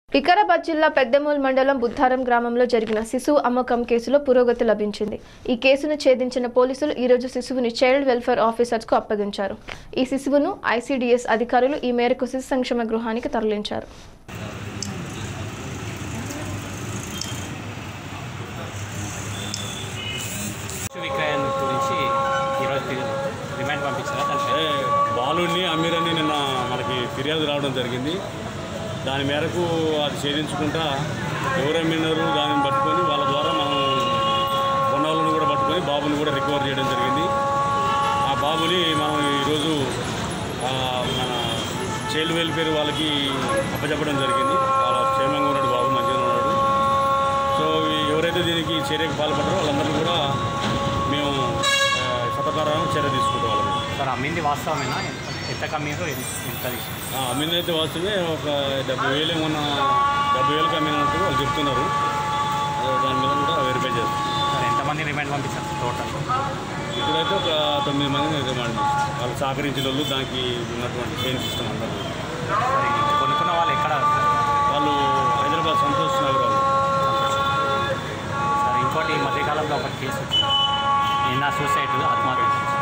వికారాబాద్ జిల్లా పెద్దమూల్ మండలం బుద్ధారం గ్రామంలో జరిగిన శిశువు అమ్మకం కేసులో పురోగతి లభించింది ఈ కేసును ఛేదించిన పోలీసులు ఈ రోజు శిశువుని చైల్డ్ వెల్ఫేర్ ఆఫీసర్స్ కు అప్పగించారు ఈ శిశువును ఐసీడీఎస్ అధికారులు ఈ మేరకు శిశు సంక్షేమ గృహానికి తరలించారు శిశు విక్రయం గురించి ఈరోజు రిమాండ్ పంపించారా దాని అదే బాలుడిని అమీరని నిన్న మనకి ఫిర్యాదు రావడం జరిగింది దాని మేరకు అది ఛేదించుకుంటా ఎవరు అమ్మినారు దానిని పట్టుకొని వాళ్ళ ద్వారా మనం కొన్న వాళ్ళని కూడా పట్టుకొని బాబుని కూడా రికవర్ చేయడం జరిగింది ఆ బాబుని మనం ఈరోజు ఆ, మన చైల్డ్ వెల్ఫేర్ వాళ్ళకి అప్పచెప్పడం జరిగింది వాళ్ళ క్షేమంగా ఉన్నాడు బాబు మంచిగా ఉన్నాడు సో ఈ ఎవరైతే దీనికి చర్యకు పాల్పడ్డారో వాళ్ళందరినీ కూడా మేము ఆ, చట్టపరంగా చర్య తీసుకుంటాం వాళ్ళని సార్ అమ్మింది వాస్తవమేనా ఎంత ఎంత కమ్మీరు ఎంత తీసుకుంటారు ఆ, అమ్మింది అయితే వాస్తవే ఒక డెబ్బై వేలు ఏమన్నా డెబ్బై వేలకు అమ్మినట్టు వాళ్ళు చెప్తున్నారు అదే దాని మీద కూడా వెరిఫై చేస్తాం సార్ ఎంతమంది రిమాండ్ పంపించారు టోటల్ ఇప్పుడైతే ఒక తొమ్మిది మందిని రిమాండ్ చేస్తాం వాళ్ళు సహకరించిన వాళ్ళు దానికి ఉన్నటువంటి చైన్ సిస్టమ్ అందరూ సార్ ఇది కొనుక్కున్న వాళ్ళు ఎక్కడ వాళ్ళు హైదరాబాద్ సంతోష్ నగర్ వాళ్ళు సార్ ఇంకోటి ఈ మధ్యకాలంలో ఒక కేసు వచ్చింది నిన్న సూసైడ్ ఆత్మహత్య